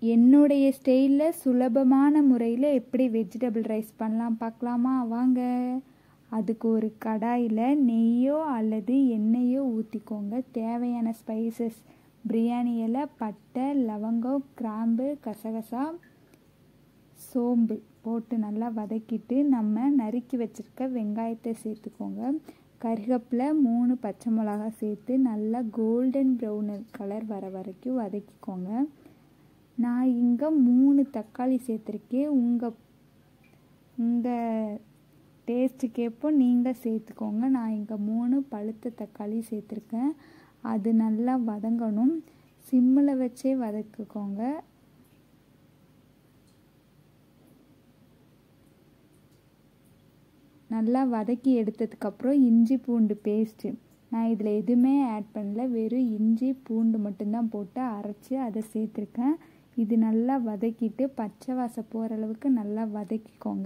என்னுடைய ஸ்டைலில் சுலபமான முறையில் எப்படி வெஜிடபிள் ரைஸ் பண்ணலாம் பார்க்கலாமா வாங்க அதுக்கு ஒரு கடாயில் நெய்யோ அல்லது எண்ணெயோ ஊற்றிக்கோங்க தேவையான ஸ்பைசஸ் பிரியாணி இலை பட்டை லவங்கம் கிராம்பு கசகசா சோம்பு போட்டு நல்லா வதக்கிட்டு நம்ம நறுக்கி வச்சுருக்க வெங்காயத்தை சேர்த்துக்கோங்க கருகப்பில் மூணு பச்சை மிளகா சேர்த்து நல்லா கோல்டன் ப்ரௌன் கலர் வர வரைக்கும் வதக்கிக்கோங்க நான் இங்கே மூணு தக்காளி சேர்த்துருக்கேன் உங்கள் உங்கள் டேஸ்ட்டுக்கேப்போ நீங்கள் சேர்த்துக்கோங்க நான் இங்கே மூணு பழுத்த தக்காளி சேர்த்துருக்கேன் அது நல்லா வதங்கணும் சிம்மில் வச்சே வதக்கிக்கோங்க நல்லா வதக்கி எடுத்ததுக்கப்புறம் இஞ்சி பூண்டு பேஸ்ட்டு நான் இதில் எதுவுமே ஆட் பண்ணல வெறும் இஞ்சி பூண்டு மட்டும்தான் போட்டு அரைச்சி அதை சேர்த்துருக்கேன் இது நல்லா வதக்கிட்டு பச்சை வாசம் போகிற அளவுக்கு நல்லா வதக்கிக்கோங்க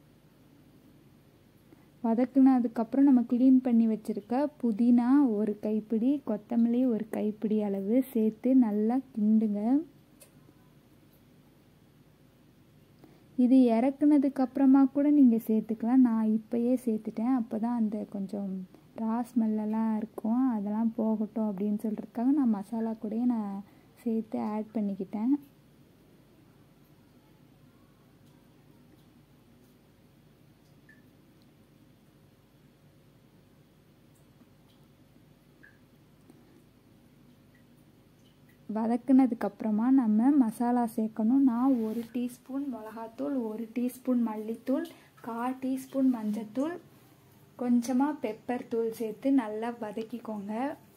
வதக்குனதுக்கப்புறம் நம்ம க்ளீன் பண்ணி வச்சுருக்க புதினா ஒரு கைப்பிடி கொத்தமல்லி ஒரு கைப்பிடி அளவு சேர்த்து நல்லா கிண்டுங்க இது இறக்குனதுக்கு அப்புறமா கூட நீங்கள் சேர்த்துக்கலாம் நான் இப்போயே சேர்த்துட்டேன் அப்போ தான் அந்த கொஞ்சம் ரா ஸ்மெல்லெல்லாம் இருக்கும் அதெல்லாம் போகட்டும் அப்படின்னு சொல்கிறதுக்காக நான் மசாலா கூடயே நான் சேர்த்து ஆட் பண்ணிக்கிட்டேன் வதக்குனதுக்கப்புறமா நம்ம மசாலா சேர்க்கணும் நான் ஒரு டீஸ்பூன் மிளகாத்தூள் ஒரு டீஸ்பூன் மல்லித்தூள் கால் டீஸ்பூன் மஞ்சத்தூள் கொஞ்சமாக பெப்பர் தூள் சேர்த்து நல்லா வதக்கிக்கோங்க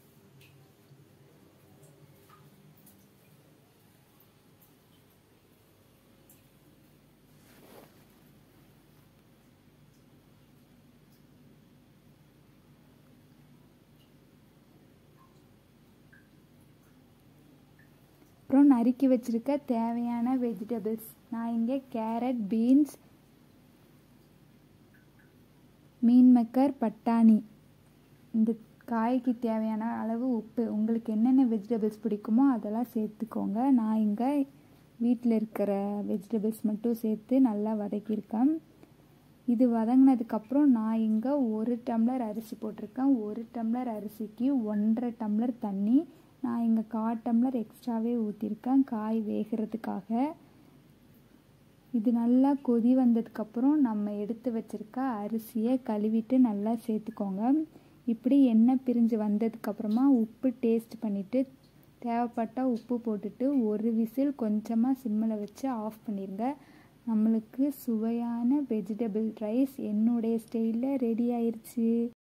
அப்புறம் நறுக்கி வச்சுருக்க தேவையான வெஜிடபிள்ஸ் நான் இங்கே கேரட் பீன்ஸ் மீன் மக்கர் பட்டாணி இந்த காய்க்கு தேவையான அளவு உப்பு உங்களுக்கு என்னென்ன வெஜிடபிள்ஸ் பிடிக்குமோ அதெல்லாம் சேர்த்துக்கோங்க நான் இங்கே வீட்டில் இருக்கிற வெஜிடபிள்ஸ் மட்டும் சேர்த்து நல்லா வதக்கியிருக்கேன் இது வதங்கினதுக்கப்புறம் நான் இங்கே ஒரு டம்ளர் அரிசி போட்டிருக்கேன் ஒரு டம்ளர் அரிசிக்கு ஒன்றரை டம்ளர் தண்ணி நான் இங்கே கால் டம்ளர் எக்ஸ்ட்ராவே ஊற்றிருக்கேன் காய் வேகிறதுக்காக இது நல்லா கொதி வந்ததுக்கப்புறம் நம்ம எடுத்து வச்சுருக்க அரிசியை கழுவிட்டு நல்லா சேர்த்துக்கோங்க இப்படி எண்ணெய் பிரிஞ்சு வந்ததுக்கப்புறமா உப்பு டேஸ்ட் பண்ணிவிட்டு தேவைப்பட்டால் உப்பு போட்டுட்டு ஒரு விசில் கொஞ்சமாக சிம்மில் வச்சு ஆஃப் பண்ணிடுங்க நம்மளுக்கு சுவையான வெஜிடபிள் ரைஸ் என்னுடைய ஸ்டைலில் ரெடி ஆயிடுச்சு